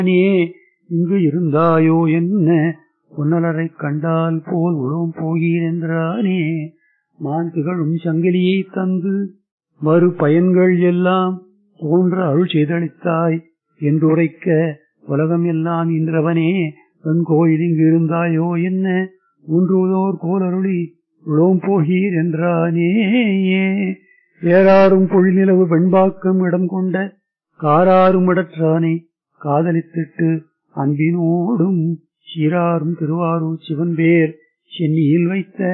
நீ இங்கு இருந்தாயோ என்ன பொன்னலரைக் கண்டால் போல் உளம் போகீர் என்றானே மான் திகழும் சங்கிலியை தந்து மறு பயன்கள் எல்லாம் தோன்ற அருள் செய்தளித்தாய் என்றுரைக்க உலகம் எல்லாம் இன்றவனே தன் கோயில் இங்கு இருந்தாயோ என்ன ஊன்றுவதோர் கோலருளி உளோம் போகீர் என்றானே ஏறாரும் பொழிநிலவு வெண்பாக்கம் இடம் கொண்ட காராரும் இடற்றானை காதலித்திட்டு அன்பினோடும் சீராரும் திருவாரூர் சிவன் பேர் சென்னியில் வைத்த